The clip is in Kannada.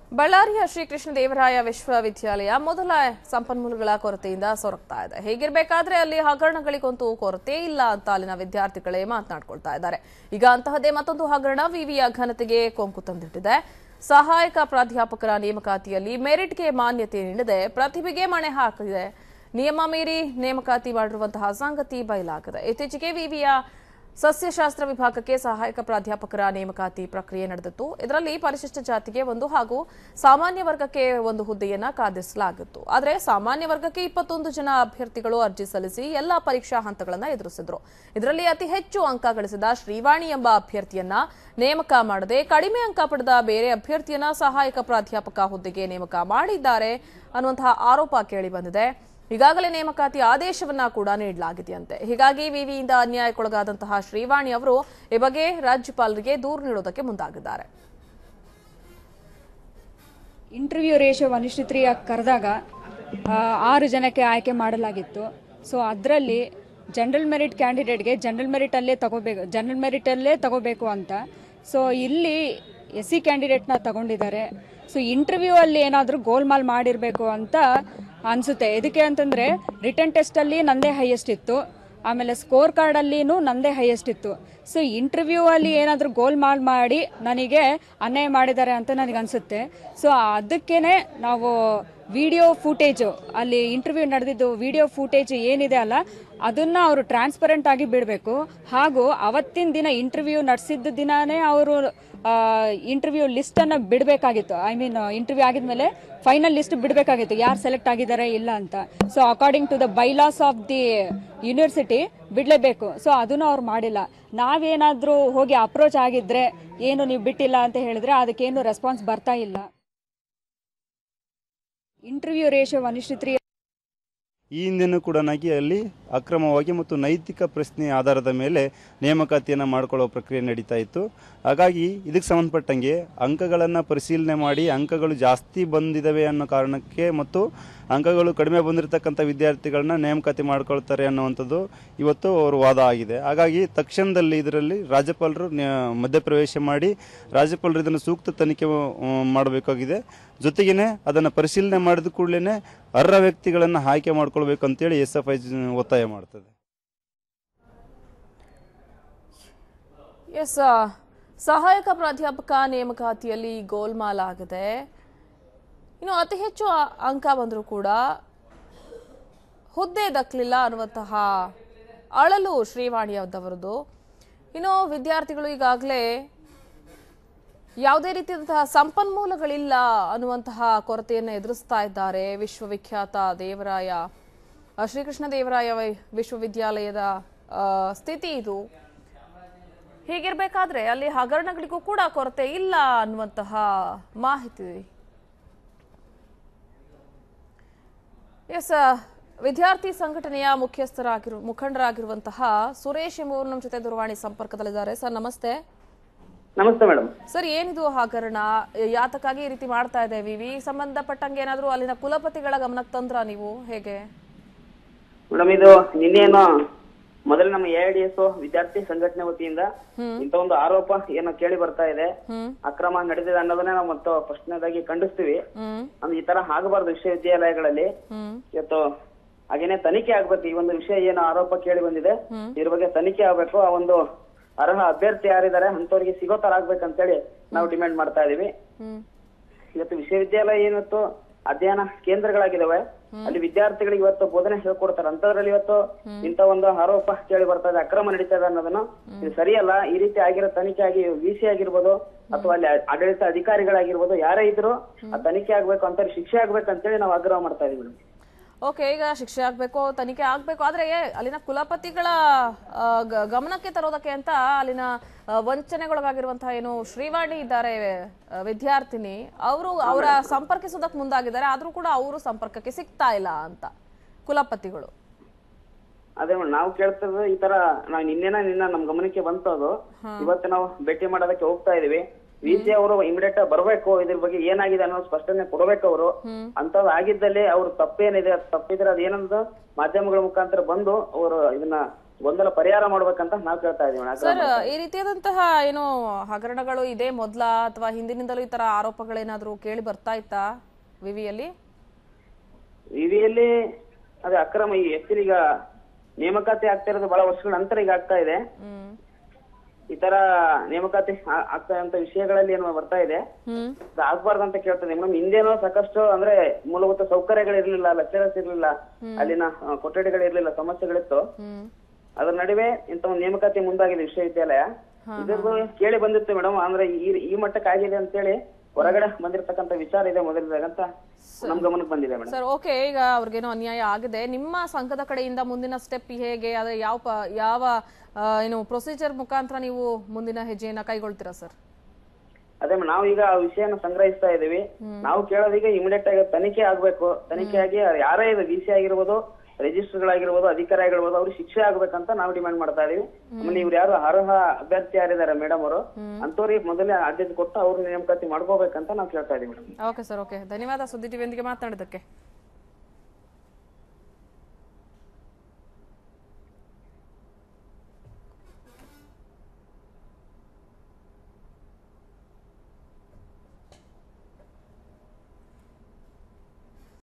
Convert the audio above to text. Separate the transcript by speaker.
Speaker 1: ಬಳ್ಳಾರಿಯ ಶ್ರೀಕೃಷ್ಣ ದೇವರಾಯ ವಿಶ್ವವಿದ್ಯಾಲಯ ಮೊದಲ ಸಂಪನ್ಮೂಲಗಳ ಕೊರತೆಯಿಂದ ಸೊರಗ್ತಾ ಇದೆ ಹೀಗಿರ್ಬೇಕಾದ್ರೆ ಅಲ್ಲಿ ಹಗರಣಗಳಿಗಂತೂ ಕೊರತೆ ಇಲ್ಲ ಅಂತ ಅಲ್ಲಿನ ವಿದ್ಯಾರ್ಥಿಗಳೇ ಮಾತನಾಡ್ಕೊಳ್ತಾ ಇದ್ದಾರೆ ಈಗ ಅಂತಹದೇ ಮತ್ತೊಂದು ಹಗರಣ ವಿವಿಯ ಘನತೆಗೆ ಕೊಂಕು ತಂದಿಟ್ಟಿದೆ ಸಹಾಯಕ ಪ್ರಾಧ್ಯಾಪಕರ ನೇಮಕಾತಿಯಲ್ಲಿ ಮೆರಿಟ್ಗೆ ಮಾನ್ಯತೆ ನೀಡದೆ ಪ್ರತಿಭೆಗೆ ಮಣೆ ಹಾಕಿದೆ ನಿಯಮ ಮೀರಿ ನೇಮಕಾತಿ ಮಾಡಿರುವಂತಹ ಸಂಗತಿ ಬಯಲಾಗಿದೆ ಇತ್ತೀಚೆಗೆ ವಿವಿಯ ಸಸ್ಯಶಾಸ್ತ್ರ ವಿಭಾಗಕ್ಕೆ ಸಹಾಯಕ ಪ್ರಾಧ್ಯಾಪಕರ ನೇಮಕಾತಿ ಪ್ರಕ್ರಿಯೆ ನಡೆದಿತ್ತು ಇದರಲ್ಲಿ ಪರಿಶಿಷ್ಟ ಜಾತಿಗೆ ಒಂದು ಹಾಗೂ ಸಾಮಾನ್ಯ ವರ್ಗಕ್ಕೆ ಒಂದು ಹುದ್ದೆಯನ್ನ ಕಾದಿರಿಸಲಾಗಿತ್ತು ಆದರೆ ಸಾಮಾನ್ಯ ವರ್ಗಕ್ಕೆ ಇಪ್ಪತ್ತೊಂದು ಜನ ಅಭ್ಯರ್ಥಿಗಳು ಅರ್ಜಿ ಸಲ್ಲಿಸಿ ಎಲ್ಲಾ ಪರೀಕ್ಷಾ ಹಂತಗಳನ್ನು ಎದುರಿಸಿದ್ರು ಇದರಲ್ಲಿ ಅತಿ ಹೆಚ್ಚು ಅಂಕ ಗಳಿಸಿದ ಶ್ರೀವಾಣಿ ಎಂಬ ಅಭ್ಯರ್ಥಿಯನ್ನ ನೇಮಕ ಮಾಡದೆ ಕಡಿಮೆ ಅಂಕ ಪಡೆದ ಬೇರೆ ಅಭ್ಯರ್ಥಿಯನ್ನ ಸಹಾಯಕ ಪ್ರಾಧ್ಯಾಪಕ ಹುದ್ದೆಗೆ ನೇಮಕ ಮಾಡಿದ್ದಾರೆ ಅನ್ನುವಂತಹ ಆರೋಪ ಕೇಳಿ ಬಂದಿದೆ ಈಗಾಗಲೇ ನೇಮಕಾತಿ ಆದೇಶವನ್ನ ಕೂಡ ನೀಡಲಾಗಿದೆಯಂತೆ ಹೀಗಾಗಿ ವಿವಿಯಿಂದ ಅನ್ಯಾಯಕ್ಕೊಳಗಾದಂತಹ ಶ್ರೀವಾಣಿ ಅವರು ಈ ಬಗ್ಗೆ ರಾಜ್ಯಪಾಲರಿಗೆ ದೂರು ನೀಡೋದಕ್ಕೆ ಮುಂದಾಗಿದ್ದಾರೆ
Speaker 2: ಇಂಟರ್ವ್ಯೂ ರೇಷಿಯೋ ಒನ್ ಇಷ್ಟು ತ್ರೀ ಕರೆದಾಗ ಆರು ಜನಕ್ಕೆ ಆಯ್ಕೆ ಮಾಡಲಾಗಿತ್ತು ಸೊ ಅದರಲ್ಲಿ ಜನರಲ್ ಮೆರಿಟ್ ಕ್ಯಾಂಡಿಡೇಟ್ಗೆ ಜನರಲ್ ಮೆರಿಟಲ್ಲೇ ತಗೋಬೇಕು ಜನರಲ್ ಮೆರಿಟಲ್ಲೇ ತಗೋಬೇಕು ಅಂತ ಸೊ ಇಲ್ಲಿ ಎಸ್ ಸಿ ಕ್ಯಾಂಡಿಡೇಟ್ನ ತಗೊಂಡಿದ್ದಾರೆ ಸೊ ಇಂಟರ್ವ್ಯೂ ಅಲ್ಲಿ ಏನಾದರೂ ಗೋಲ್ಮಾಲ್ ಮಾಡಿರಬೇಕು ಅಂತ ಅನಿಸುತ್ತೆ ಇದಕ್ಕೆ ಅಂತಂದರೆ ರಿಟರ್ನ್ ಟೆಸ್ಟಲ್ಲಿ ನಂದೇ ಹೈಯೆಸ್ಟ್ ಇತ್ತು ಆಮೇಲೆ ಸ್ಕೋರ್ ಕಾರ್ಡಲ್ಲಿನೂ ನಂದೇ ಹೈಯೆಸ್ಟ್ ಇತ್ತು ಸೊ ಇಂಟರ್ವ್ಯೂ ಅಲ್ಲಿ ಏನಾದರೂ ಗೋಲ್ ಮಾಲ್ ಮಾಡಿ ನನಗೆ ಅನ್ಯಾಯ ಮಾಡಿದ್ದಾರೆ ಅಂತ ನನಗೆ ಅನಿಸುತ್ತೆ ಸೊ ಅದಕ್ಕೇನೆ ನಾವು ವಿಡಿಯೋ ಫೂಟೇಜು ಅಲ್ಲಿ ಇಂಟರ್ವ್ಯೂ ನಡೆದಿದ್ದು ವಿಡಿಯೋ ಫೂಟೇಜ್ ಏನಿದೆ ಅಲ್ಲ ಅದನ್ನ ಅವರು ಟ್ರಾನ್ಸ್ಪರೆಂಟ್ ಆಗಿ ಬಿಡಬೇಕು ಹಾಗೂ ಅವತ್ತಿನ ದಿನ ಇಂಟರ್ವ್ಯೂ ನಡೆಸಿದ್ದ ದಿನಾನೇ ಅವರು ಇಂಟರ್ವ್ಯೂ ಲಿಸ್ಟನ್ನು ಬಿಡಬೇಕಾಗಿತ್ತು ಐ ಮೀನ್ ಇಂಟರ್ವ್ಯೂ ಆಗಿದ್ಮೇಲೆ ಫೈನಲ್ ಲಿಸ್ಟ್ ಬಿಡಬೇಕಾಗಿತ್ತು ಯಾರು ಸೆಲೆಕ್ಟ್ ಆಗಿದ್ದಾರೆ ಇಲ್ಲ ಅಂತ so according to the bylaws of the university ಬಿಡಲೇಬೇಕು ಸೊ ಅದನ್ನು ಅವ್ರು ಮಾಡಿಲ್ಲ ನಾವೇನಾದರೂ ಹೋಗಿ ಅಪ್ರೋಚ್ ಆಗಿದ್ರೆ ಏನು ನೀವು ಬಿಟ್ಟಿಲ್ಲ ಅಂತ ಹೇಳಿದ್ರೆ ಅದಕ್ಕೇನು ರೆಸ್ಪಾನ್ಸ್ ಬರ್ತಾ ಇಲ್ಲ ಇಂಟರ್ವ್ಯೂ ರೇಷಿಯೋ ಒನ್ ಇಷ್ಟು ತ್ರೀ
Speaker 3: ಈ ಹಿಂದೆನೂ ಕೂಡ ನಾಗಿ ಅಲ್ಲಿ ಅಕ್ರಮವಾಗಿ ಮತ್ತು ನೈತಿಕ ಪ್ರಶ್ನೆ ಆಧಾರದ ಮೇಲೆ ನೇಮಕಾತಿಯನ್ನು ಮಾಡಿಕೊಳ್ಳುವ ಪ್ರಕ್ರಿಯೆ ನಡೀತಾ ಇತ್ತು ಹಾಗಾಗಿ ಇದಕ್ಕೆ ಸಂಬಂಧಪಟ್ಟಂಗೆ ಅಂಕಗಳನ್ನು ಪರಿಶೀಲನೆ ಮಾಡಿ ಅಂಕಗಳು ಜಾಸ್ತಿ ಬಂದಿದ್ದಾವೆ ಅನ್ನೋ ಕಾರಣಕ್ಕೆ ಮತ್ತು ಅಂಕಗಳು ಕಡಿಮೆ ಬಂದಿರತಕ್ಕಂಥ ವಿದ್ಯಾರ್ಥಿಗಳನ್ನ ನೇಮಕಾತಿ ಮಾಡ್ಕೊಳ್ತಾರೆ ಅನ್ನುವಂಥದ್ದು ಇವತ್ತು ಅವ್ರ ವಾದ ಆಗಿದೆ ಹಾಗಾಗಿ ತಕ್ಷಣದಲ್ಲಿ ಇದರಲ್ಲಿ ರಾಜ್ಯಪಾಲರು ನ್ಯಾ- ಮಧ್ಯಪ್ರವೇಶ ಮಾಡಿ ರಾಜ್ಯಪಾಲರು ಇದನ್ನು ಸೂಕ್ತ ತನಿಖೆ ಆ, ಮಾಡಬೇಕಾಗಿದೆ ಜೊತೆಗೇನೆ ಅದನ್ನು ಪರಿಶೀಲನೆ ಮಾಡಿದ ಕೂಡಲೇ ಅರ್ಹ ವ್ಯಕ್ತಿಗಳನ್ನು ಆಯ್ಕೆ ಮಾಡ್ಕೊಳ್ಬೇಕು ಅಂತೇಳಿ ಎಸ್ ಎಫ್ ಐ ಒತ್ತಾಯ ಮಾಡ್ತದೆ
Speaker 1: ಎಸ್ ಸಹಾಯಕ ಪ್ರಾಧ್ಯಾಪಕ ನೇಮಕಾತಿಯಲ್ಲಿ ಗೋಲ್ಮಾಲ್ ಆಗಿದೆ ಇನ್ನು ಅತಿ ಹೆಚ್ಚು ಅ- ಅಂಕ ಬಂದರೂ ಕೂಡ ಹುದ್ದೆ ದಕ್ಕಲಿಲ್ಲ ಅನ್ನುವಂತಹ ಅಳಲು ಶ್ರೀವಾಣಿಯವರದ್ದು ಇನ್ನು ವಿದ್ಯಾರ್ಥಿಗಳು ಈಗಾಗಲೇ ಯಾವುದೇ ರೀತಿಯಾದಂತಹ ಸಂಪನ್ಮೂಲಗಳಿಲ್ಲ ಅನ್ನುವಂತಹ ಕೊರತೆಯನ್ನು ಎದುರಿಸ್ತಾ ಇದ್ದಾರೆ ವಿಶ್ವವಿಖ್ಯಾತ ದೇವರಾಯ ಆ, ಶ್ರೀಕೃಷ್ಣ ದೇವರಾಯ ವೈ- ವಿಶ್ವವಿದ್ಯಾಲಯದ ಆ, ಸ್ಥಿತಿ ಇದು ಹೀಗಿರ್ಬೇಕಾದ್ರೆ ಅಲ್ಲಿ ಹಗರಣಗಳಿಗೂ ಕೂಡ ಕೊರತೆ ಇಲ್ಲ ಅನ್ನುವಂತಹ ಮಾಹಿತಿ ಎಸ್ ವಿದ್ಯಾರ್ಥಿ ಸಂಘಟನೆಯ ಮುಖ್ಯಸ್ಥರಾಗಿರು ಮುಖಂಡರಾಗಿರುವಂತಹ ಸುರೇಶ್ ಎಂಬುವರು ನಮ್ಮ ಜೊತೆ ದೂರವಾಣಿ ಸಂಪರ್ಕದಲ್ಲಿದ್ದಾರೆ ಸರ್ ನಮಸ್ತೆ
Speaker 4: ನಮಸ್ತೆ ಮೇಡಮ್
Speaker 1: ಸರ್ ಏನಿದು ಹಗರಣ ಯಾತಕ್ಕಾಗಿ ಈ ರೀತಿ ಮಾಡ್ತಾ ಇದೆ ವಿವಿ ಸಂಬಂಧಪಟ್ಟಂಗೆ ಏನಾದರೂ ಅಲ್ಲಿನ ಕುಲಪತಿಗಳ ಗಮನಕ್ಕೆ ತಂದ್ರ ನೀವು ಹೇಗೆ
Speaker 4: ಮೇಡಮ್ ಇದು ನಿನ್ನೇನು ಮೊದಲು ನಮ್ಮ ಎ ಡಿ ಎಸ್ ವಿದ್ಯಾರ್ಥಿ ಸಂಘಟನೆ ವತಿಯಿಂದ ಇಂತ ಒಂದು ಆರೋಪ ಏನೋ ಕೇಳಿ ಬರ್ತಾ ಇದೆ
Speaker 1: ಹ್ಮ್
Speaker 4: ಅಕ್ರಮ ನಡೆದಿದೆ ಅನ್ನೋದನ್ನೇ ನಾವು ಮತ್ತು ಫಸ್ಟ್ನೇದಾಗಿ ಖಂಡಿಸ್ತೀವಿ
Speaker 1: ಹ್ಮ್
Speaker 4: ಅಂದ್ರೆ ಈ ತರ ಆಗಬಾರ್ದು ವಿಶ್ವವಿದ್ಯಾಲಯಗಳಲ್ಲಿ
Speaker 1: ಹ್ಮ್
Speaker 4: ಇವತ್ತು ಹಾಗೇನೆ ತನಿಖೆ ಆಗ್ಬೇಕು ಈ ಒಂದು ವಿಷಯ ಏನು ಆರೋಪ ಕೇಳಿ ಬಂದಿದೆ ಇದ್ರ ಬಗ್ಗೆ ತನಿಖೆ ಆಗ್ಬೇಕು ಆ ಒಂದು ಅರ್ಹ ಅಭ್ಯರ್ಥಿ ಯಾರಿದ್ದಾರೆ ಅಂತವ್ರಿಗೆ ಸಿಗೋ ತರ ಆಗ್ಬೇಕಂತೇಳಿ ನಾವು ಡಿಮ್ಯಾಂಡ್ ಮಾಡ್ತಾ ಇದೀವಿ
Speaker 1: ಹ್ಮ್
Speaker 4: ಇವತ್ತು ವಿಶ್ವವಿದ್ಯಾಲಯ ಏನಿತ್ತು ಅಧ್ಯಯನ ಕೇಂದ್ರಗಳಾಗಿದಾವೆ ಅಲ್ಲಿ ವಿದ್ಯಾರ್ಥಿಗಳಿಗೆ ಇವತ್ತು ಬೋಧನೆ ಹೇಳ್ಕೊಡ್ತಾರೆ ಅಂತದ್ರಲ್ಲಿ ಇವತ್ತು ಇಂತ ಒಂದು ಆರೋಪ ಕೇಳಿ ಬರ್ತಾ ಇದೆ ಅಕ್ರಮ ನಡೀತಾ ಇದೆ ಅನ್ನೋದನ್ನ ಇದು ಸರಿಯಲ್ಲ ಈ ರೀತಿ ಆಗಿರೋ ತನಿಖೆ ಆಗಿ ವಿ ಸಿ ಆಗಿರ್ಬೋದು ಅಥವಾ ಅಲ್ಲಿ ಆಡಳಿತ ಅಧಿಕಾರಿಗಳಾಗಿರ್ಬೋದು ಯಾರೇ ಇದ್ರು ಆ ತನಿಖೆ ಆಗ್ಬೇಕು ಅಂತ ಶಿಕ್ಷೆ ಆಗ್ಬೇಕು ಅಂತೇಳಿ ನಾವು ಆಗ್ರಹ ಮಾಡ್ತಾ ಇದೀವಿ ಮೇಡಮ್
Speaker 1: ಓಕೆ ಈಗ ಶಿಕ್ಷೆ ಆಗ್ಬೇಕು ತನಿಖೆ ಆಗ್ಬೇಕು ಆದ್ರೆ ಅಲ್ಲಿನ ಕುಲಪತಿಗಳ ಆ, ಗ- ಗಮನಕ್ಕೆ ತರೋದಕ್ಕೆ ಅಂತ ಅಲ್ಲಿನ ಆ, ವಂಚನೆಗೊಳಗಾಗಿರುವಂತಹ ಏನು ಶ್ರೀವಾಣಿ ಇದ್ದಾರೆ ಆ, ವಿದ್ಯಾರ್ಥಿನಿ ಅವರು ಅವರ ಸಂಪರ್ಕಿಸೋದಕ್ಕೆ ಮುಂದಾಗಿದ್ದಾರೆ ಆದ್ರೂ ಕೂಡ ಅವರು ಸಂಪರ್ಕಕ್ಕೆ ಸಿಗ್ತಾ ಇಲ್ಲ ಅಂತ ಕುಲಪತಿಗಳು
Speaker 4: ಅದೇ ಮೇಡಮ್ ನಾವು ಕೇಳ್ತಿರೋದು ಈ ತರ ನಾವು ನಿನ್ನೆನ ನಿನ್ನ ನಮ್ ಗಮನಕ್ಕೆ ಬಂತು ಅದು ಇವತ್ತು ನಾವು ಭೇಟಿ ಮಾಡೋದಕ್ಕೆ ಹೋಗ್ತಾ ಇದೀವಿ ವಿ ಸಿ ಅವರು ಇಮಿಡಿಯೇಟ್ ಬರ್ಬೇಕು ಇದ್ರ ಬಗ್ಗೆ ಏನಾಗಿದೆ ಅನ್ನೋ ಸ್ಪಷ್ಟನೆ ಕೊಡ್ಬೇಕು ಅವರು ಅಂತದ್ ಆಗಿದ್ದಲ್ಲಿ ಅವ್ರ ತಪ್ಪೇನಿದೆ ಅದ್ ತಪ್ಪಿದ್ರೆ ಅದ್ ಏನಂದು ಮಾಧ್ಯಮಗಳ ಮುಖಾಂತರ ಬಂದು ಅವರು ಇದನ್ನ ಗೊಂದಲ ಪರಿಹಾರ ಮಾಡ್ಬೇಕಂತ ನಾವು ಕೇಳ್ತಾ ಇದೀವಿ ಮೇಡಮ್
Speaker 1: ಸರ್ ಈ ರೀತಿಯಾದಂತಹ ಏನು ಹಗರಣಗಳು ಇದೆ ಮೊದ್ಲ ಅಥವಾ ಹಿಂದಿನಿಂದಲೂ ಈ ತರ ಆರೋಪಗಳೇನಾದ್ರೂ ಕೇಳಿ ಬರ್ತಾ ಇತ್ತಾ ವಿವಿಯಲ್ಲಿ
Speaker 4: ವಿವಿಯಲ್ಲಿ ಅದೇ ಅಕ್ರಮ ಈ ಆಕ್ಚುಲಿ ಈಗ ನೇಮಕಾತಿ ಆಗ್ತಾ ಇರೋದು ಬಹಳ ವರ್ಷಗಳ ನಂತರ ಈಗ ಆಗ್ತಾ ಇದೆ
Speaker 1: ಹ್ಮ್
Speaker 4: ಈ ತರ ನೇಮಕಾತಿ ಆ- ಆಗ್ತಾ ಇರೋಂತ ವಿಷಯಗಳಲ್ಲಿ ಏನು ಬರ್ತಾ ಇದೆ
Speaker 1: ಹ್ಮ್
Speaker 4: ಅದು ಆಗ್ಬಾರ್ದು ಅಂತ ಕೇಳ್ತದೆ ಮೇಡಮ್ ಹಿಂದೇನೋ ಸಾಕಷ್ಟು ಅಂದ್ರೆ ಮೂಲಭೂತ ಸೌಕರ್ಯಗಳಿರ್ಲಿಲ್ಲ ಲೆಕ್ಚರರ್ಸ್ ಇರ್ಲಿಲ್ಲ ಅಲ್ಲಿನ ಆ, ಕೊಠಡಿಗಳಿರ್ಲಿಲ್ಲ ಸಮಸ್ಯೆಗಳಿತ್ತು
Speaker 1: ಹ್ಮ್
Speaker 4: ಅದ್ರ ನಡುವೆ ಇಂತ ಒಂದು ನೇಮಕಾತಿ ಮುಂದಾಗಿದೆ ವಿಶ್ವವಿದ್ಯಾಲಯ ಇದ್ರದ್ದು ಕೇಳಿ ಬಂದಿತ್ತು ಮೇಡಮ್ ಅಂದ್ರೆ ಈ ಈ ಮಟ್ಟಕ್ಕೆ ಆಗಿದೆ ಅಂತೇಳಿ ಹೊರಗಡೆ ಬಂದಿರತಕ್ಕಂತ ವಿಚಾರ ಇದೆ ಮೊದಲಿದಾಗಂತ ನಮ್ ಗಮನಕ್ಕೆ ಬಂದಿದೆ ಮೇಡಮ್
Speaker 1: ಸರ್ ಓಕೆ ಈಗ ಅವ್ರಿಗೇನೋ ಅನ್ಯಾಯ ಆಗಿದೆ ನಿಮ್ಮ ಸಂಘದ ಕಡೆಯಿಂದ ಮುಂದಿನ ಸ್ಟೆಪ್ ಹೇಗೆ ಅದೇ ಯಾವ ಪ- ಯಾವ ಆ, ಏನು ಪ್ರೊಸೀಜರ್ ಮುಖಾಂತರ ನೀವು ಮುಂದಿನ ಹೆಜ್ಜೆಯನ್ನ ಕೈಗೊಳ್ತೀರಾ ಸರ್
Speaker 4: ಅದೇ ಮೇಡಮ್ ನಾವು ಈಗ ಆ ವಿಷಯನ ಸಂಗ್ರಹಿಸ್ತಾ ಇದೀವಿ ನಾವು ಕೇಳೋದೀಗ ಇಮಿಡಿಯೇಟ್ ಆಗಿ ತನಿಖೆ ಆಗ್ಬೇಕು ತನಿಖೆ ಆಗಿ ಯಾರೇ ಇದು ಡಿ ಸಿ ಆಗಿರ್ಬೋದು ರಿಜಿಸ್ಟರ್ಗಳಾಗಿರ್ಬೋದು ಅಧಿಕಾರಿ ಆಗಿರ್ಬೋದು ಅವ್ರಿಗೆ ಶಿಕ್ಷೆ ಆಗ್ಬೇಕಂತ ನಾವು ಡಿಮ್ಯಾಂಡ್ ಮಾಡ್ತಾ ಇದೀವಿ ಆಮೇಲೆ ಇವ್ರು ಯಾರು ಅರ್ಹ ಅಭ್ಯರ್ಥಿ ಯಾರಿದ್ದಾರೆ ಮೇಡಮ್ ಅವರು ಅಂತವ್ರಿಗೆ ಮೊದಲೇ ಆದ್ಯತೆ ಕೊಟ್ಟು ಅವ್ರ ನೇಮಕಾತಿ ಮಾಡ್ಕೋಬೇಕಂತ ನಾವು ಕೇಳ್ತಾ ಇದೀವಿ ಮೇಡಮ್
Speaker 1: ಓಕೆ ಸರ್ ಓಕೆ ಧನ್ಯವಾದ ಸುದ್ದಿ ಟಿವಿಯೊಂದಿಗೆ ಮಾತನಾಡಿದ್ದಕ್ಕೆ